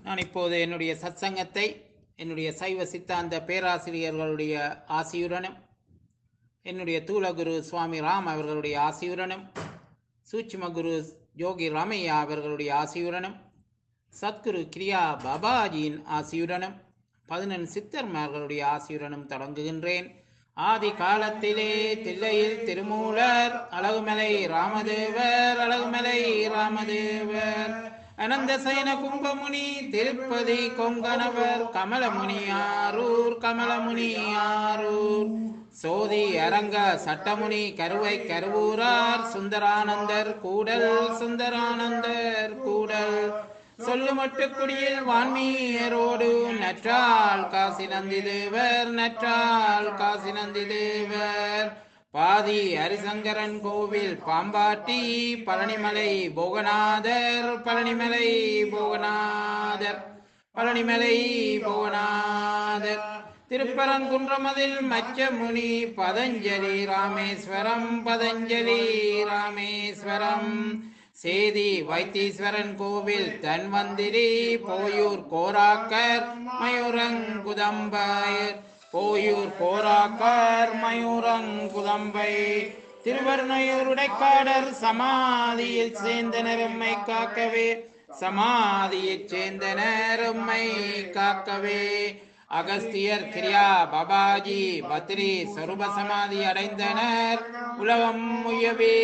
நான் இப்போது என்னுடைய சத்சங்கத்தை என்னுடைய சைவ சித்தாந்த பேராசிரியர்களுடைய ஆசியுடனும் என்னுடைய தூலகுரு சுவாமி ராம் அவர்களுடைய ஆசியுடனும் சூட்சும குரு யோகி ராமையா அவர்களுடைய ஆசியுடனும் சத்குரு கிரியா பாபாஜியின் ஆசியுடனும் பதினெண் சித்தர்மார்களுடைய ஆசியுடனும் தொடங்குகின்றேன் ஆதி காலத்திலே தில்லையில் திருமூலர் அழகுமலை ராமதேவர் அழகுமலை ராமதேவர் அனந்த சயன கும்பமுனி திருப்பதி கொங்கணவர் கமலமுனி ஆரூர் கமலமுனி ஆரூர் சோதி அரங்க சட்டமுனி கருவை கருவூரார் சுந்தரானந்தர் கூடல் சுந்தரானந்தர் கூடல் சொல்லுமட்டுக்குடியில் வான்மீயரோடு நற்றால் காசி நந்தி தேவர் நற்றால் காசி நந்தி தேவர் பாதி ஹரிசங்கரன் கோவில் பாம்பாட்டி பழனிமலை போகநாதர் பழனிமலை போகநாதர் பழனிமலை போகநாதர் திருப்பரங்குன்றமதில் மச்சமுனி பதஞ்சலி ராமேஸ்வரம் பதஞ்சலி ராமேஸ்வரம் சேதி வைத்தீஸ்வரன் கோவில் தன்வந்திரி போயூர் கோராக்கர் மயூரங்குதம்பயர் போயூர் கோராக்கர் மயூரங்குதம்பை திருவருணையூர் உடைக்காடர் சமாதியில் சேர்ந்தனர் உம்மை காக்கவே சமாதியைச் சேர்ந்தனர் உம்மை காக்கவே அகஸ்தியர் கிரியா பாபாஜி பத்ரி சொருப சமாதி அடைந்தனர் உலகம் முயவே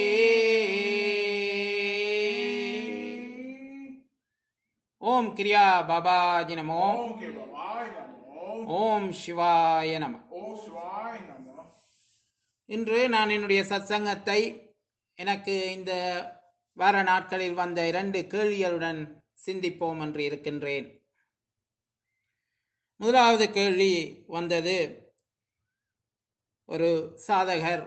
ஓம் கிரியா பாபாஜி நமோ ஓம் கிருபாய் நமோ ஓம் சிவாய நம ஓம் சிவாய் நமோ இன்று நான் என்னுடைய சத்சங்கத்தை எனக்கு இந்த வார நாட்களில் வந்த இரண்டு கேள்விகளுடன் சிந்திப்போம் என்று இருக்கின்றேன் முதலாவது கேள்வி வந்தது ஒரு சாதகர்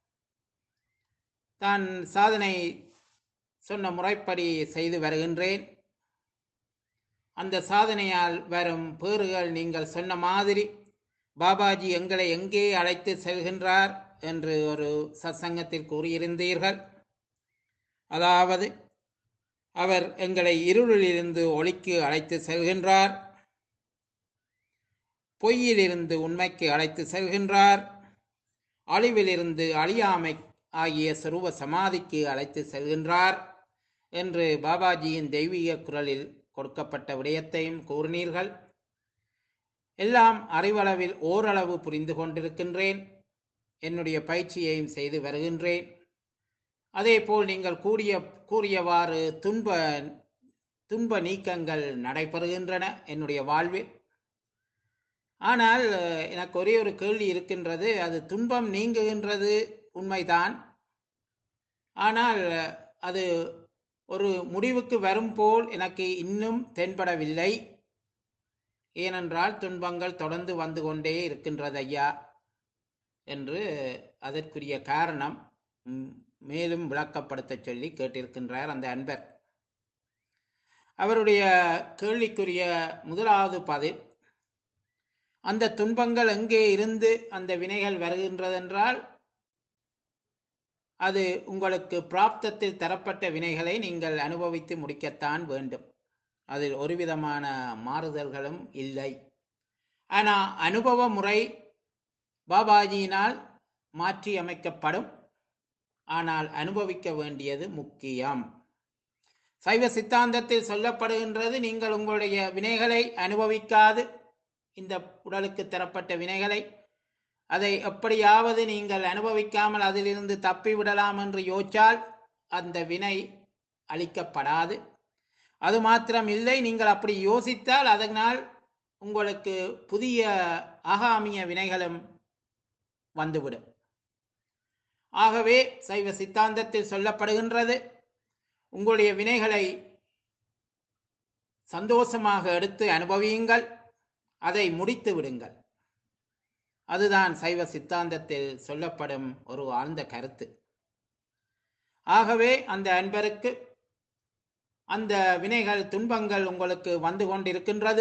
தான் சாதனை சொன்ன முறைப்படி செய்து வருகின்றேன் அந்த சாதனையால் வரும் பேறுகள் நீங்கள் சொன்ன மாதிரி பாபாஜி எங்களை எங்கே அழைத்து செல்கின்றார் என்று ஒரு சத்சங்கத்தில் கூறியிருந்தீர்கள் அதாவது அவர் எங்களை இருளிலிருந்து ஒளிக்கு அழைத்து செல்கின்றார் பொய்யிலிருந்து உண்மைக்கு அழைத்து செல்கின்றார் அழிவிலிருந்து அழியாமை ஆகிய சுரூப சமாதிக்கு அழைத்து செல்கின்றார் என்று பாபாஜியின் தெய்வீக குரலில் கொடுக்கப்பட்ட விடயத்தையும் கூறினீர்கள் எல்லாம் அறிவளவில் ஓரளவு புரிந்து கொண்டிருக்கின்றேன் என்னுடைய பயிற்சியையும் செய்து வருகின்றேன் அதேபோல் நீங்கள் கூறிய கூறியவாறு துன்ப துன்ப நீக்கங்கள் நடைபெறுகின்றன என்னுடைய வாழ்வில் ஆனால் அஹ், எனக்கு ஒரே ஒரு கேள்வி இருக்கின்றது அது துன்பம் நீங்குகின்றது உண்மைதான் ஆனால் அஹ், அது ஒரு முடிவுக்கு வரும் போல் எனக்கு இன்னும் தென்படவில்லை ஏனென்றால் துன்பங்கள் தொடர்ந்து வந்து கொண்டே இருக்கின்றது ஐயா என்று அதற்குரிய காரணம் ம், மேலும் விளக்கப்படுத்தச் சொல்லி கேட்டிருக்கின்றார் அந்த அன்பர் அவருடைய கேள்விக்குரிய முதலாவது பதில் அந்த துன்பங்கள் எங்கே இருந்து அந்த வினைகள் வருகின்றதென்றால் அது உங்களுக்கு பிராப்தத்தில் தரப்பட்ட வினைகளை நீங்கள் அனுபவித்து முடிக்கத்தான் வேண்டும் அதில் ஒரு விதமான மாறுதல்களும் இல்லை ஆனால் அனுபவ முறை பாபாஜியினால் மாற்றி அமைக்கப்படும் ஆனால் அனுபவிக்க வேண்டியது முக்கியம் சைவ சித்தாந்தத்தில் சொல்லப்படுகின்றது நீங்கள் உங்களுடைய வினைகளை அனுபவிக்காது இந்த உடலுக்கு தரப்பட்ட வினைகளை அதை எப்படியாவது நீங்கள் அனுபவிக்காமல் அதிலிருந்து தப்பி விடலாம் என்று யோசித்தால் அந்த வினை அளிக்கப்படாது அது மாத்திரம் இல்லை நீங்கள் அப்படி யோசித்தால் அதனால் உங்களுக்கு புதிய ஆகாமிய வினைகளும் வந்துவிடும் ஆகவே சைவ சித்தாந்தத்தில் சொல்லப்படுகின்றது உங்களுடைய வினைகளை சந்தோஷமாக எடுத்து அனுபவியுங்கள் அதை முடித்து விடுங்கள் அதுதான் சைவ சித்தாந்தத்தில் சொல்லப்படும் ஒரு ஆழ்ந்த கருத்து ஆகவே அந்த அன்பருக்கு அந்த வினைகள் துன்பங்கள் உங்களுக்கு வந்து கொண்டிருக்கின்றது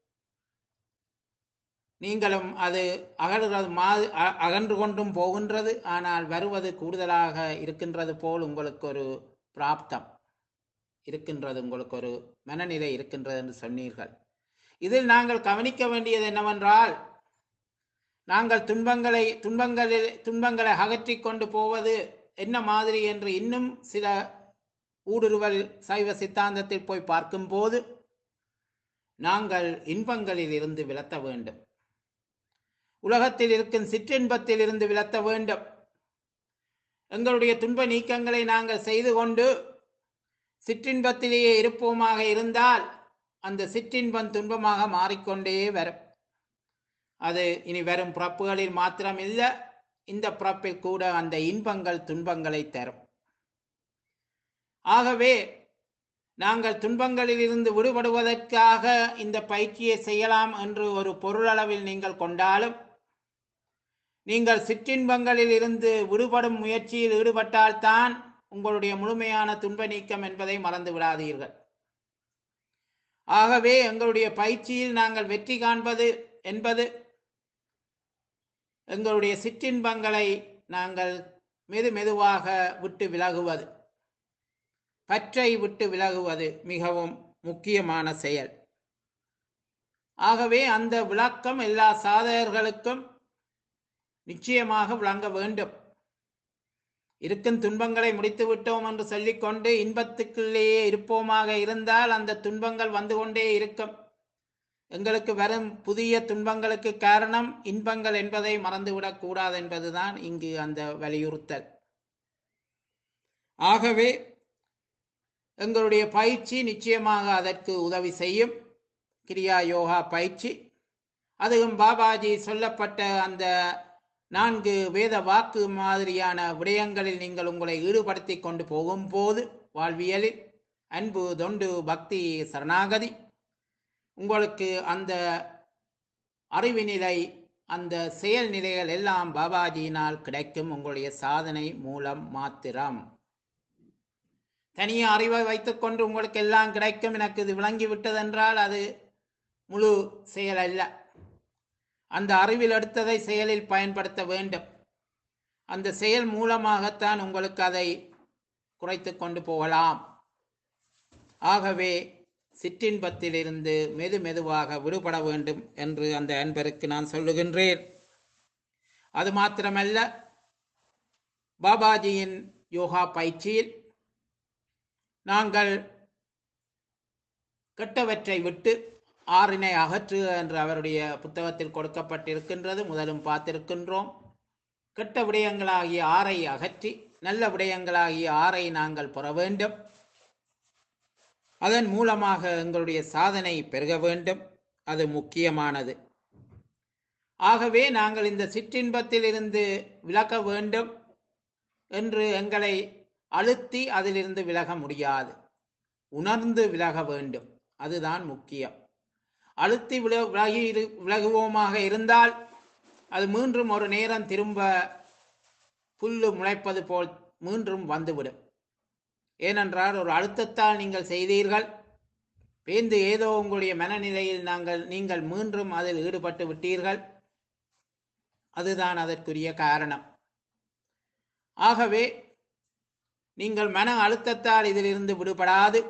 நீங்களும் அது அகழ்கிறது மா அ- அகன்று கொண்டும் போகின்றது ஆனால் வருவது கூடுதலாக இருக்கின்றது போல் உங்களுக்கு ஒரு பிராப்தம் இருக்கின்றது உங்களுக்கு ஒரு மனநிலை இருக்கின்றது என்று சொன்னீர்கள் இதில் நாங்கள் கவனிக்க வேண்டியது என்னவென்றால் நாங்கள் துன்பங்களை துன்பங்களில் துன்பங்களை அகற்றி கொண்டு போவது என்ன மாதிரி என்று இன்னும் சில ஊடுருவல் சைவ சித்தாந்தத்தில் போய் பார்க்கும்போது நாங்கள் இன்பங்களில் இருந்து விலத்த வேண்டும் உலகத்தில் இருக்கும் சிற்றின்பத்தில் இருந்து விலத்த வேண்டும் எங்களுடைய துன்ப நீக்கங்களை நாங்கள் செய்து கொண்டு சிற்றின்பத்திலேயே இருப்போமாக இருந்தால் அந்த சிற்றின்பம் துன்பமாக மாறிக்கொண்டே வரும் அது இனி வரும் பிறப்புகளில் மாத்திரம் இல்லை இந்த பிறப்பில் கூட அந்த இன்பங்கள் துன்பங்களை தரும் ஆகவே நாங்கள் துன்பங்களில் இருந்து விடுபடுவதற்காக இந்த பயிற்சியை செய்யலாம் என்று ஒரு பொருளளவில் நீங்கள் கொண்டாலும் நீங்கள் சிற்றின்பங்களில் இருந்து விடுபடும் முயற்சியில் ஈடுபட்டால்தான் உங்களுடைய முழுமையான துன்ப நீக்கம் என்பதை மறந்து விடாதீர்கள் ஆகவே எங்களுடைய பயிற்சியில் நாங்கள் வெற்றி காண்பது என்பது எங்களுடைய சிற்றின்பங்களை நாங்கள் மெது மெதுவாக விட்டு விலகுவது பற்றை விட்டு விலகுவது மிகவும் முக்கியமான செயல் ஆகவே அந்த விளக்கம் எல்லா சாதகர்களுக்கும் நிச்சயமாக விளங்க வேண்டும் இருக்கும் துன்பங்களை முடித்து விட்டோம் என்று சொல்லிக்கொண்டு இன்பத்துக்குள்ளேயே இருப்போமாக இருந்தால் அந்த துன்பங்கள் வந்து கொண்டே இருக்கும் எங்களுக்கு வரும் புதிய துன்பங்களுக்கு காரணம் இன்பங்கள் என்பதை மறந்துவிடக் கூடாது என்பதுதான் இங்கு அந்த வலியுறுத்தல் ஆகவே எங்களுடைய பயிற்சி நிச்சயமாக அதற்கு உதவி செய்யும் கிரியா யோகா பயிற்சி அதுவும் பாபாஜி சொல்லப்பட்ட அந்த நான்கு வேத வாக்கு மாதிரியான விடயங்களில் நீங்கள் உங்களை ஈடுபடுத்தி கொண்டு போகும்போது வாழ்வியலில் அன்பு தொண்டு பக்தி சரணாகதி உங்களுக்கு அந்த அறிவு நிலை அந்த செயல் நிலைகள் எல்லாம் பாபாஜியினால் கிடைக்கும் உங்களுடைய சாதனை மூலம் மாத்திரம் தனியே அறிவை வைத்துக்கொண்டு உங்களுக்கு எல்லாம் கிடைக்கும் எனக்கு இது விளங்கி விட்டதென்றால் அது முழு செயல் அல்ல அந்த அறிவில் எடுத்ததை செயலில் பயன்படுத்த வேண்டும் அந்த செயல் மூலமாகத்தான் உங்களுக்கு அதை குறைத்து கொண்டு போகலாம் ஆகவே சிற்றின்பத்திலிருந்து மெது மெதுவாக விடுபட வேண்டும் என்று அந்த அன்பருக்கு நான் சொல்லுகின்றேன் அது மாத்திரமல்ல பாபாஜியின் யோகா பயிற்சியில் நாங்கள் கெட்டவற்றை விட்டு ஆறினை அகற்று என்று அவருடைய புத்தகத்தில் கொடுக்கப்பட்டிருக்கின்றது முதலும் பார்த்திருக்கின்றோம் கெட்ட விடயங்களாகிய ஆறை அகற்றி நல்ல விடயங்களாகிய ஆறை நாங்கள் பெற வேண்டும் அதன் மூலமாக எங்களுடைய சாதனை பெருக வேண்டும் அது முக்கியமானது ஆகவே நாங்கள் இந்த சிற்றின்பத்தில் இருந்து விலக வேண்டும் என்று எங்களை அழுத்தி அதிலிருந்து விலக முடியாது உணர்ந்து விலக வேண்டும் அதுதான் முக்கியம் அழுத்தி வில விலகி இரு- விலகுவோமாக இருந்தால் அது மீண்டும் ஒரு நேரம் திரும்ப புல்லு முளைப்பது போல் மீண்டும் வந்துவிடும் ஏனென்றால் ஒரு அழுத்தத்தால் நீங்கள் செய்தீர்கள் பேந்து ஏதோ உங்களுடைய மனநிலையில் நாங்கள் நீங்கள் மீண்டும் அதில் ஈடுபட்டு விட்டீர்கள் அதுதான் அதற்குரிய காரணம் ஆகவே நீங்கள் மன அழுத்தத்தால் இதிலிருந்து விடுபடாது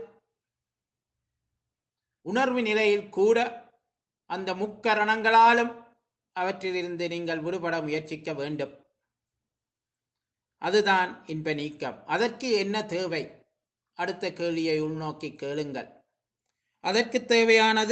உணர்வு நிலையில் கூட அந்த முக்கரணங்களாலும் அவற்றிலிருந்து நீங்கள் விடுபட முயற்சிக்க வேண்டும் அதுதான் இன்ப நீக்கம் அதற்கு என்ன தேவை அடுத்த கேள்வியை உள்நோக்கி கேளுங்கள் அதற்கு தேவையானது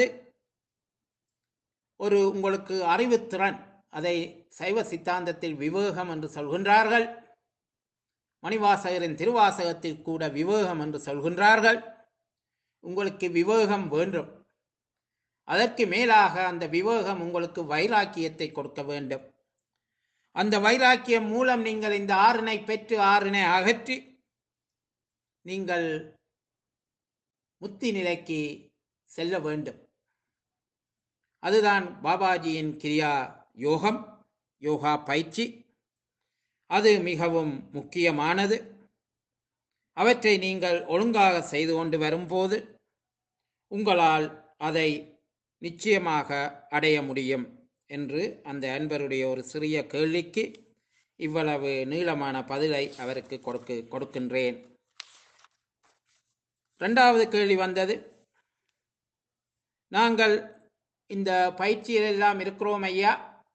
ஒரு உங்களுக்கு அறிவுத்திறன் அதை சைவ சித்தாந்தத்தில் விவேகம் என்று சொல்கின்றார்கள் மணிவாசகரின் திருவாசகத்தில் கூட விவேகம் என்று சொல்கின்றார்கள் உங்களுக்கு விவேகம் வேண்டும் அதற்கு மேலாக அந்த விவேகம் உங்களுக்கு வைராக்கியத்தை கொடுக்க வேண்டும் அந்த வைராக்கியம் மூலம் நீங்கள் இந்த ஆறினை பெற்று ஆறினை அகற்றி நீங்கள் முத்தி நிலைக்கு செல்ல வேண்டும் அதுதான் பாபாஜியின் கிரியா யோகம் யோகா பயிற்சி அது மிகவும் முக்கியமானது அவற்றை நீங்கள் ஒழுங்காக செய்து கொண்டு வரும்போது உங்களால் அதை நிச்சயமாக அடைய முடியும் என்று அந்த அன்பருடைய ஒரு சிறிய கேள்விக்கு இவ்வளவு நீளமான பதிலை அவருக்கு கொடுக்கு கொடுக்கின்றேன் ரெண்டாவது கேள்வி வந்தது நாங்கள் இந்த பயிற்சியில் எல்லாம் இருக்கிறோம் ஐயா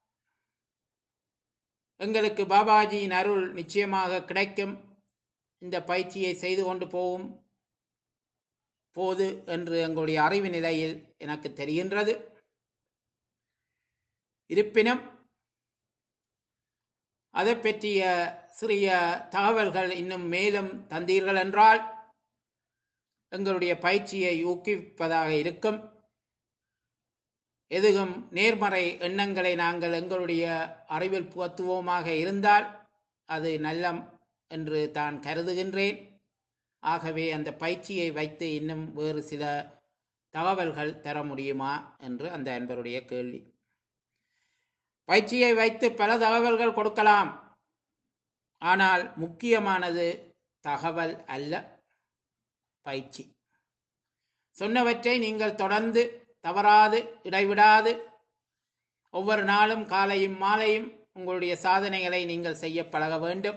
எங்களுக்கு பாபாஜியின் அருள் நிச்சயமாக கிடைக்கும் இந்த பயிற்சியை செய்து கொண்டு போகும் போது என்று எங்களுடைய அறிவு நிலையில் எனக்கு தெரிகின்றது இருப்பினும் அதை பற்றிய சிறிய தகவல்கள் இன்னும் மேலும் தந்தீர்கள் என்றால் எங்களுடைய பயிற்சியை ஊக்குவிப்பதாக இருக்கும் எதுவும் நேர்மறை எண்ணங்களை நாங்கள் எங்களுடைய அறிவில் புகத்துவோமாக இருந்தால் அது நல்லம் என்று தான் கருதுகின்றேன் ஆகவே அந்த பயிற்சியை வைத்து இன்னும் வேறு சில தகவல்கள் தர முடியுமா என்று அந்த அன்பருடைய கேள்வி பயிற்சியை வைத்து பல தகவல்கள் கொடுக்கலாம் ஆனால் முக்கியமானது தகவல் அல்ல பயிற்சி சொன்னவற்றை நீங்கள் தொடர்ந்து தவறாது இடைவிடாது ஒவ்வொரு நாளும் காலையும் மாலையும் உங்களுடைய சாதனைகளை நீங்கள் செய்ய பழக வேண்டும்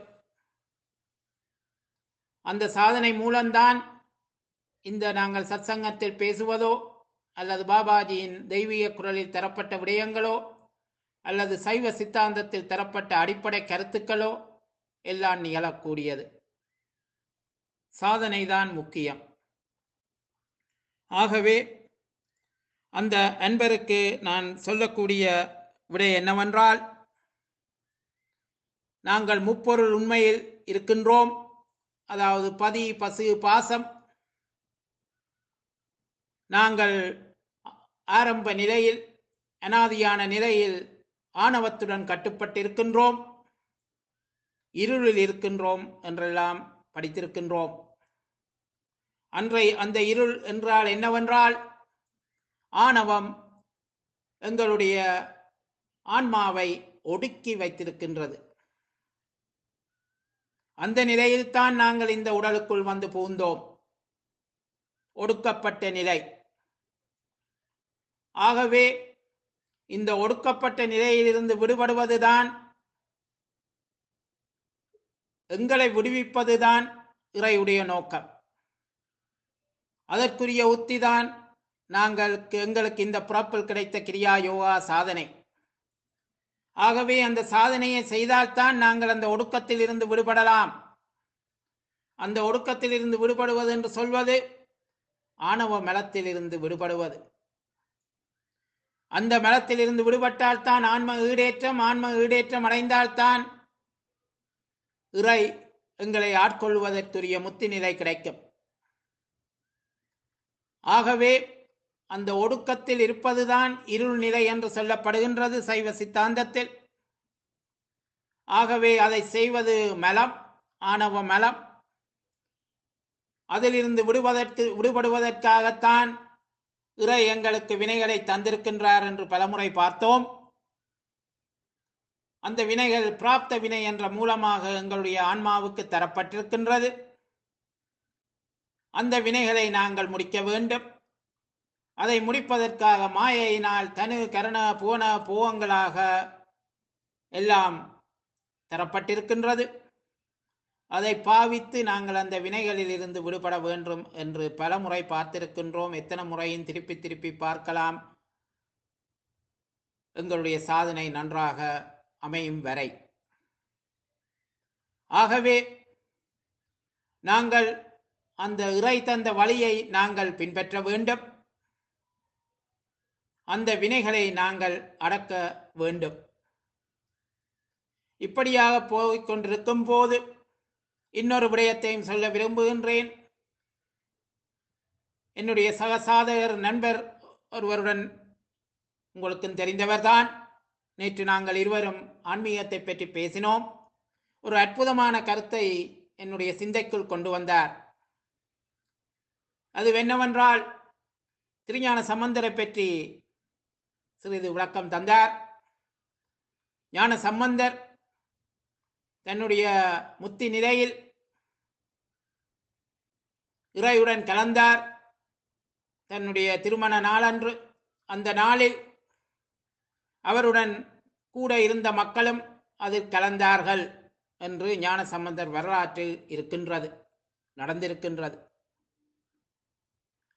அந்த சாதனை மூலம்தான் இந்த நாங்கள் சத்சங்கத்தில் பேசுவதோ அல்லது பாபாஜியின் தெய்வீக குரலில் தரப்பட்ட விடயங்களோ அல்லது சைவ சித்தாந்தத்தில் தரப்பட்ட அடிப்படை கருத்துக்களோ எல்லாம் நிகழக்கூடியது சாதனைதான் முக்கியம் ஆகவே அந்த அன்பருக்கு நான் சொல்லக்கூடிய விடை என்னவென்றால் நாங்கள் முப்பொருள் உண்மையில் இருக்கின்றோம் அதாவது பதி பசு பாசம் நாங்கள் ஆரம்ப நிலையில் அனாதியான நிலையில் ஆணவத்துடன் கட்டுப்பட்டிருக்கின்றோம் இருளில் இருக்கின்றோம் என்றெல்லாம் படித்திருக்கின்றோம் அன்றை அந்த இருள் என்றால் என்னவென்றால் ஆணவம் எங்களுடைய ஆன்மாவை ஒடுக்கி வைத்திருக்கின்றது அந்த நிலையில்தான் நாங்கள் இந்த உடலுக்குள் வந்து புகுந்தோம் ஒடுக்கப்பட்ட நிலை ஆகவே இந்த ஒடுக்கப்பட்ட நிலையிலிருந்து விடுபடுவதுதான் எங்களை விடுவிப்பதுதான் இறையுடைய நோக்கம் அதற்குரிய உத்திதான் நாங்கள் எங்களுக்கு இந்த பிறப்பில் கிடைத்த கிரியா யோகா சாதனை ஆகவே அந்த சாதனையை செய்தால்தான் நாங்கள் அந்த ஒடுக்கத்தில் இருந்து விடுபடலாம் அந்த ஒடுக்கத்தில் இருந்து விடுபடுவது என்று சொல்வது ஆணவ மலத்தில் இருந்து விடுபடுவது அந்த மலத்தில் இருந்து விடுபட்டால்தான் ஆன்ம ஈடேற்றம் ஆன்ம ஈடேற்றம் அடைந்தால்தான் இறை எங்களை ஆட்கொள்வதற்குரிய முத்தி நிலை கிடைக்கும் ஆகவே அந்த ஒடுக்கத்தில் இருப்பதுதான் இருள் நிலை என்று சொல்லப்படுகின்றது சைவ சித்தாந்தத்தில் ஆகவே அதை செய்வது மலம் ஆணவ மலம் அதிலிருந்து விடுவதற்கு விடுபடுவதற்காகத்தான் இறை எங்களுக்கு வினைகளை தந்திருக்கின்றார் என்று பலமுறை பார்த்தோம் அந்த வினைகள் பிராப்த வினை என்ற மூலமாக எங்களுடைய ஆன்மாவுக்கு தரப்பட்டிருக்கின்றது அந்த வினைகளை நாங்கள் முடிக்க வேண்டும் அதை முடிப்பதற்காக மாயையினால் தனு கரண போன போகங்களாக எல்லாம் தரப்பட்டிருக்கின்றது அதை பாவித்து நாங்கள் அந்த வினைகளில் இருந்து விடுபட வேண்டும் என்று பல முறை பார்த்திருக்கின்றோம் எத்தனை முறையும் திருப்பி திருப்பி பார்க்கலாம் எங்களுடைய சாதனை நன்றாக அமையும் வரை ஆகவே நாங்கள் அந்த இறை தந்த வழியை நாங்கள் பின்பற்ற வேண்டும் அந்த வினைகளை நாங்கள் அடக்க வேண்டும் இப்படியாக போய்க் கொண்டிருக்கும் போது இன்னொரு விடயத்தையும் சொல்ல விரும்புகின்றேன் என்னுடைய சகசாதகர் நண்பர் ஒருவருடன் உங்களுக்கும் தெரிந்தவர்தான் நேற்று நாங்கள் இருவரும் ஆன்மீகத்தை பற்றி பேசினோம் ஒரு அற்புதமான கருத்தை என்னுடைய சிந்தைக்குள் கொண்டு வந்தார் அது என்னவென்றால் திருஞான சம்பந்தரை பற்றி சிறிது விளக்கம் தந்தார் ஞான சம்பந்தர் தன்னுடைய முத்தி நிலையில் இறையுடன் கலந்தார் தன்னுடைய திருமண நாளன்று அந்த நாளில் அவருடன் கூட இருந்த மக்களும் அதில் கலந்தார்கள் என்று ஞான சம்பந்தர் வரலாற்றில் இருக்கின்றது நடந்திருக்கின்றது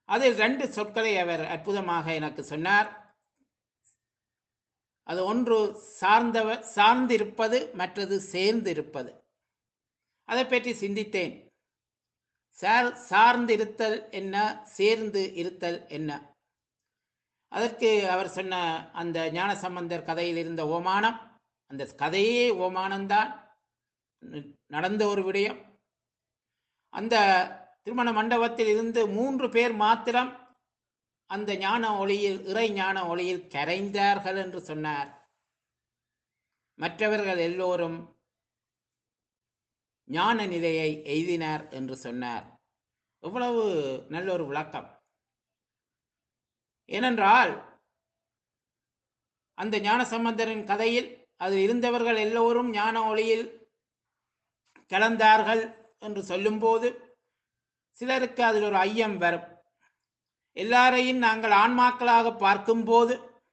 அதில் ரெண்டு சொற்களை அவர் அற்புதமாக எனக்கு சொன்னார் அது ஒன்று சார்ந்தவர் சார்ந்திருப்பது மற்றது சேர்ந்திருப்பது அதை பற்றி சிந்தித்தேன் சார் சார்ந்திருத்தல் என்ன சேர்ந்து இருத்தல் என்ன அதற்கு அவர் சொன்ன அந்த ஞானசம்பந்தர் கதையில் இருந்த ஓமானம் அந்த கதையே ஓமானம்தான் ந- நடந்த ஒரு விடயம் அந்த திருமண மண்டபத்தில் இருந்து மூன்று பேர் மாத்திரம் அந்த ஞான ஒளியில் இறை ஞான ஒளியில் கரைந்தார்கள் என்று சொன்னார் மற்றவர்கள் எல்லோரும் ஞான நிலையை எய்தினார் என்று சொன்னார் எவ்வளவு நல்ல ஒரு விளக்கம் ஏனென்றால் அந்த ஞான சம்பந்தரின் கதையில் அதில் இருந்தவர்கள் எல்லோரும் ஞான ஒளியில் கலந்தார்கள் என்று சொல்லும்போது சிலருக்கு அதில் ஒரு ஐயம் வரும் எல்லாரையும் நாங்கள் ஆன்மாக்களாக பார்க்கும்போது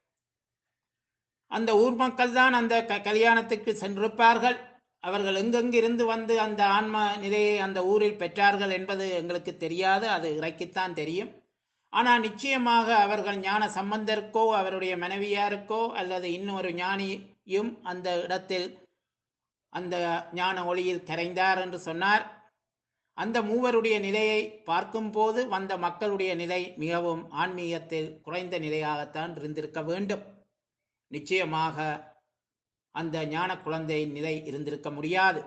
அந்த ஊர் மக்கள் தான் அந்த க- கல்யாணத்துக்கு சென்றிருப்பார்கள் அவர்கள் எங்கெங்கிருந்து வந்து அந்த ஆன்ம நிலையை அந்த ஊரில் பெற்றார்கள் என்பது எங்களுக்கு தெரியாது அது இறைக்குத்தான் தெரியும் ஆனால் நிச்சயமாக அவர்கள் ஞான சம்பந்தருக்கோ அவருடைய மனைவியாருக்கோ அல்லது இன்னொரு ஞானியும் அந்த இடத்தில் அந்த ஞான ஒளியில் கரைந்தார் என்று சொன்னார் அந்த மூவருடைய நிலையை பார்க்கும்போது வந்த மக்களுடைய நிலை மிகவும் ஆன்மீகத்தில் குறைந்த நிலையாகத்தான் இருந்திருக்க வேண்டும் நிச்சயமாக அந்த ஞான குழந்தையின் நிலை இருந்திருக்க முடியாது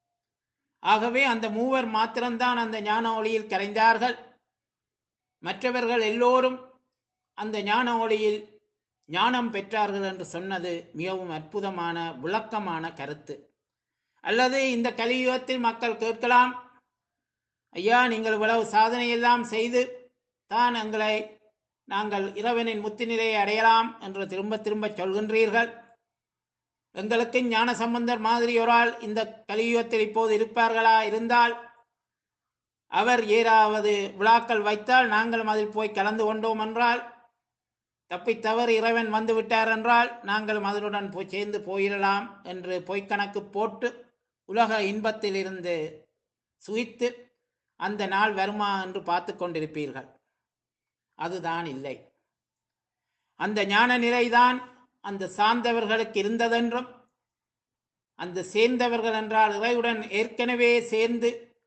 ஆகவே அந்த மூவர் மாத்திரம்தான் அந்த ஞான ஒளியில் கரைந்தார்கள் மற்றவர்கள் எல்லோரும் அந்த ஞான ஒளியில் ஞானம் பெற்றார்கள் என்று சொன்னது மிகவும் அற்புதமான விளக்கமான கருத்து அல்லது இந்த கலியுகத்தில் மக்கள் கேட்கலாம் ஐயா நீங்கள் இவ்வளவு சாதனை எல்லாம் செய்து தான் எங்களை நாங்கள் இறைவனின் முத்துநிலையை அடையலாம் என்று திரும்ப திரும்ப சொல்கின்றீர்கள் எங்களுக்கு ஞான சம்பந்தர் மாதிரி ஒரு ஆள் இந்த கலியுகத்தில் இப்போது இருப்பார்களா இருந்தால் அவர் ஏதாவது விழாக்கள் வைத்தால் நாங்களும் அதில் போய் கலந்து கொண்டோம் என்றால் தப்பித்தவறு இறைவன் வந்து விட்டார் என்றால் நாங்களும் அதனுடன் போய் சேர்ந்து போயிடலாம் என்று பொய்க்கணக்கு போட்டு உலக இன்பத்தில் இருந்து சுயித்து அந்த நாள் வருமா என்று பார்த்து கொண்டிருப்பீர்கள் அதுதான் இல்லை அந்த ஞான நிலைதான் அந்த சார்ந்தவர்களுக்கு இருந்ததென்றும் அந்த சேர்ந்தவர்கள் என்றால் இறையுடன் ஏற்கனவே சேர்ந்து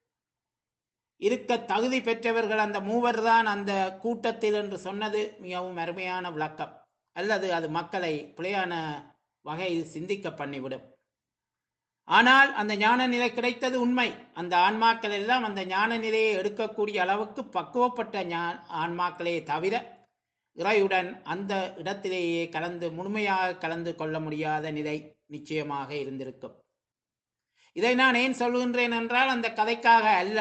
இருக்க தகுதி பெற்றவர்கள் அந்த மூவர் தான் அந்த கூட்டத்தில் என்று சொன்னது மிகவும் அருமையான விளக்கம் அல்லது அது மக்களை பிழையான வகையில் சிந்திக்க பண்ணிவிடும் ஆனால் அந்த ஞான நிலை கிடைத்தது உண்மை அந்த ஆன்மாக்கள் எல்லாம் அந்த ஞான நிலையை எடுக்கக்கூடிய அளவுக்கு பக்குவப்பட்ட ஞா ஆன்மாக்களே தவிர இறையுடன் அந்த இடத்திலேயே கலந்து முழுமையாக கலந்து கொள்ள முடியாத நிலை நிச்சயமாக இருந்திருக்கும் இதை நான் ஏன் சொல்கின்றேன் என்றால் அந்த கதைக்காக அல்ல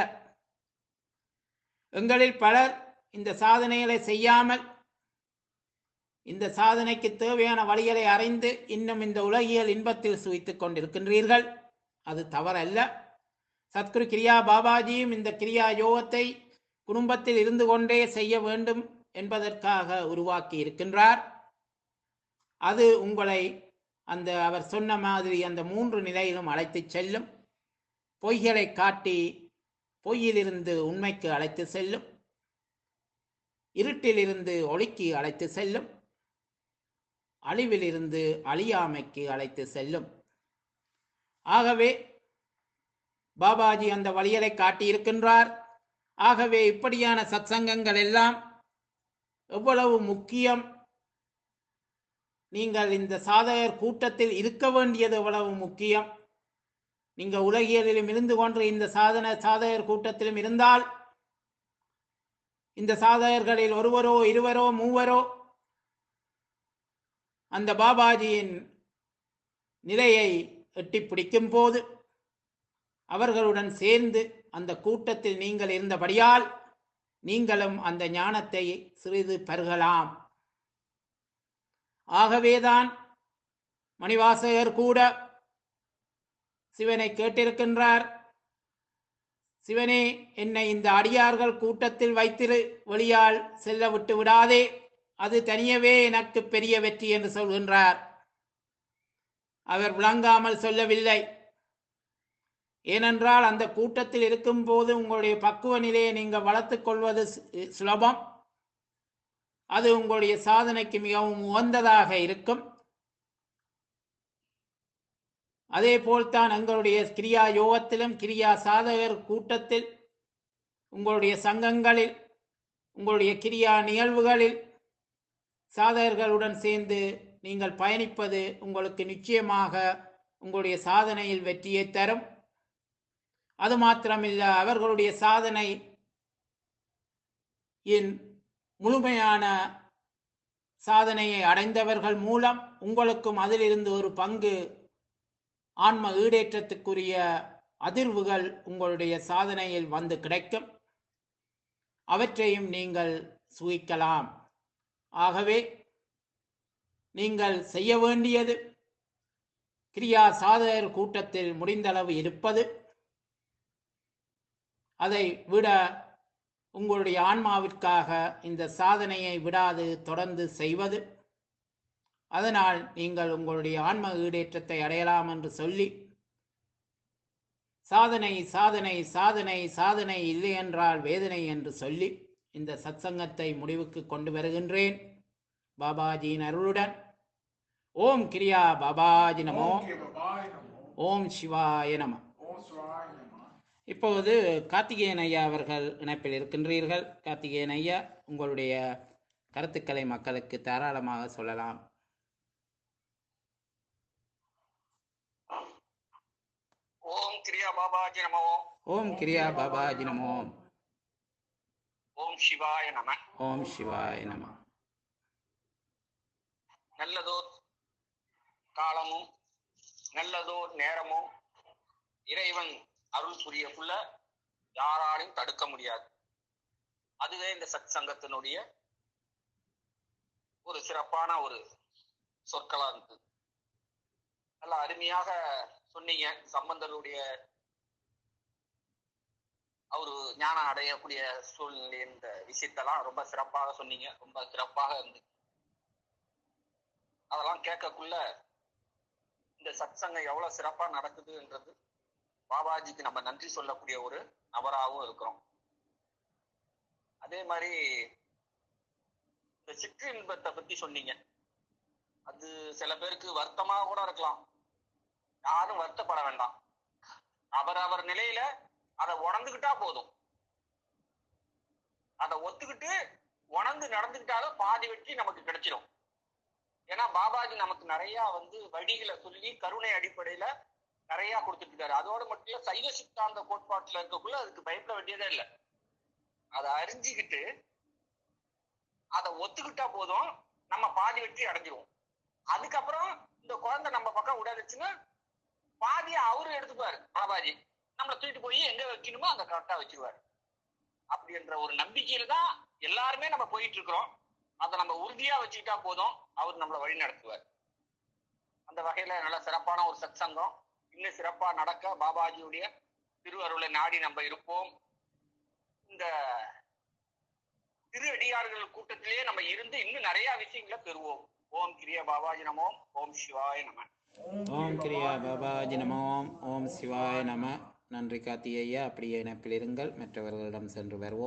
எங்களில் பலர் இந்த சாதனைகளை செய்யாமல் இந்த சாதனைக்கு தேவையான வழிகளை அறிந்து இன்னும் இந்த உலகியல் இன்பத்தில் சுவித்துக் கொண்டிருக்கின்றீர்கள் அது தவறல்ல சத்குரு கிரியா பாபாஜியும் இந்த கிரியா யோகத்தை குடும்பத்தில் இருந்து கொண்டே செய்ய வேண்டும் என்பதற்காக உருவாக்கி இருக்கின்றார் அது உங்களை அந்த அவர் சொன்ன மாதிரி அந்த மூன்று நிலையிலும் அழைத்து செல்லும் பொய்களை காட்டி பொய்யிலிருந்து உண்மைக்கு அழைத்து செல்லும் இருட்டிலிருந்து ஒளிக்கு அழைத்து செல்லும் அழிவிலிருந்து அழியாமைக்கு அழைத்து செல்லும் ஆகவே பாபாஜி அந்த வழியலை காட்டியிருக்கின்றார் ஆகவே இப்படியான சத்சங்கங்கள் எல்லாம் எவ்வளவு முக்கியம் நீங்கள் இந்த சாதகர் கூட்டத்தில் இருக்க வேண்டியது எவ்வளவு முக்கியம் நீங்க உலகியலிலும் இருந்து கொண்டு இந்த சாதன சாதகர் கூட்டத்திலும் இருந்தால் இந்த சாதகர்களில் ஒருவரோ இருவரோ மூவரோ அந்த பாபாஜியின் நிலையை எட்டி பிடிக்கும் போது அவர்களுடன் சேர்ந்து அந்த கூட்டத்தில் நீங்கள் இருந்தபடியால் நீங்களும் அந்த ஞானத்தை சிறிது பருகலாம் ஆகவேதான் மணிவாசகர் கூட சிவனை கேட்டிருக்கின்றார் சிவனே என்னை இந்த அடியார்கள் கூட்டத்தில் வைத்திரு வெளியால் செல்ல விட்டு விடாதே அது தனியவே எனக்கு பெரிய வெற்றி என்று சொல்கின்றார் அவர் விளங்காமல் சொல்லவில்லை ஏனென்றால் அந்த கூட்டத்தில் இருக்கும்போது உங்களுடைய பக்குவ நிலையை நீங்கள் வளர்த்துக் கொள்வது சு- சுலபம் அது உங்களுடைய சாதனைக்கு மிகவும் உகந்ததாக இருக்கும் அதே போல்தான் எங்களுடைய கிரியா யோகத்திலும் கிரியா சாதகர் கூட்டத்தில் உங்களுடைய சங்கங்களில் உங்களுடைய கிரியா நிகழ்வுகளில் சாதகர்களுடன் சேர்ந்து நீங்கள் பயணிப்பது உங்களுக்கு நிச்சயமாக உங்களுடைய சாதனையில் வெற்றியை தரும் அது மாத்திரமில்ல அவர்களுடைய சாதனை இன் முழுமையான சாதனையை அடைந்தவர்கள் மூலம் உங்களுக்கும் அதிலிருந்து ஒரு பங்கு ஆன்ம ஈடேற்றத்துக்குரிய அதிர்வுகள் உங்களுடைய சாதனையில் வந்து கிடைக்கும் அவற்றையும் நீங்கள் சுகிக்கலாம் ஆகவே நீங்கள் செய்ய வேண்டியது கிரியா சாதகர் கூட்டத்தில் முடிந்தளவு இருப்பது அதை விட உங்களுடைய ஆன்மாவிற்காக இந்த சாதனையை விடாது தொடர்ந்து செய்வது அதனால் நீங்கள் உங்களுடைய ஆன்ம ஈடேற்றத்தை அடையலாம் என்று சொல்லி சாதனை சாதனை சாதனை சாதனை இல்லை என்றால் வேதனை என்று சொல்லி இந்த சத்சங்கத்தை முடிவுக்கு கொண்டு வருகின்றேன் பாபாஜியின் அருளுடன் ஓம் கிரியா பாபாஜி நமோ Om Kiva Bhai Namo. ஓம் சிவாய நம Om Swai Namo. இப்போது கார்த்திகேயன் ஐயா அவர்கள் இணைப்பில் இருக்கின்றீர்கள் கார்த்திகேயன் ஐயா உங்களுடைய கருத்துக்களை மக்களுக்கு தாராளமாக சொல்லலாம் ஓம் கிரியா பாபாஜி நமோ ஓம் கிரியா பாபாஜி நமோ ஓம் சிவாய நம ஓம் சிவாய நம நல்லதோர் காலமும் நல்லதோர் நேரமும் இறைவன் அருள் புரியக்குள்ள யாராலையும் தடுக்க முடியாது அதுவே இந்த சத் சங்கத்தினுடைய ஒரு சிறப்பான ஒரு சொற்களா இருக்கு நல்ல அருமையாக சொன்னீங்க சம்பந்தருடைய அவரு ஞானம் அடையக்கூடிய சூழ்நிலை இந்த விஷயத்தெல்லாம் ரொம்ப சிறப்பாக சொன்னீங்க ரொம்ப சிறப்பாக இருந்துச்சு அதெல்லாம் கேட்கக்குள்ள இந்த சத்சங்கம் எவ்வளவு சிறப்பா நடக்குதுன்றது பாபாஜிக்கு நம்ம நன்றி சொல்லக்கூடிய ஒரு நபராகவும் இருக்கிறோம் அதே மாதிரி இந்த சிற்று இன்பத்தை பத்தி சொன்னீங்க அது சில பேருக்கு வருத்தமா கூட இருக்கலாம் யாரும் வருத்தப்பட வேண்டாம் அவர் அவர் நிலையில அதை உணர்ந்துகிட்டா போதும் அதை ஒத்துக்கிட்டு உணர்ந்து நடந்துக்கிட்டாலும் பாதி வெற்றி நமக்கு கிடைச்சிடும் ஏன்னா பாபாஜி நமக்கு நிறைய வந்து வழிகளை சொல்லி கருணை அடிப்படையில நிறைய கொடுத்துட்டு இருக்காரு அதோட மட்டும் இல்ல சைவ சித்தாந்த கோட்பாட்டுல இருக்கக்குள்ள அதுக்கு பயப்பட வேண்டியதே இல்லை அதை அறிஞ்சுக்கிட்டு அதை ஒத்துக்கிட்டா போதும் நம்ம பாதி வெற்றி அடைஞ்சிருவோம் அதுக்கப்புறம் இந்த குழந்தை நம்ம பக்கம் விடாதுச்சுன்னா பாதியை அவரு எடுத்துப்பாரு பாபாஜி நம்மளை தூக்கிட்டு போய் எங்க வைக்கணுமோ அங்க கரெக்டா வச்சிருவாரு அப்படின்ற ஒரு நம்பிக்கையில தான் எல்லாருமே நம்ம போயிட்டு இருக்கிறோம் அதை நம்ம உறுதியா வச்சுக்கிட்டா போதும் அவர் நம்மளை வழி நடத்துவார் அந்த வகையில நல்ல சிறப்பான ஒரு சத்சங்கம் இன்னும் சிறப்பா நடக்க பாபாஜியுடைய திருவருளை நாடி நம்ம இருப்போம் இந்த திரு அடியார்கள் கூட்டத்திலேயே நம்ம இருந்து இன்னும் நிறைய விஷயங்களை பெறுவோம் ஓம் கிரிய பாபாஜி நமோ ஓம் சிவாய நம ஓம் கிரியா பாபாஜி நமோ ஓம் சிவாய நம நன்றி கார்த்திகேயா அப்படியே இணைப்பில் இருங்கள் மற்றவர்களிடம் சென்று வருவோம்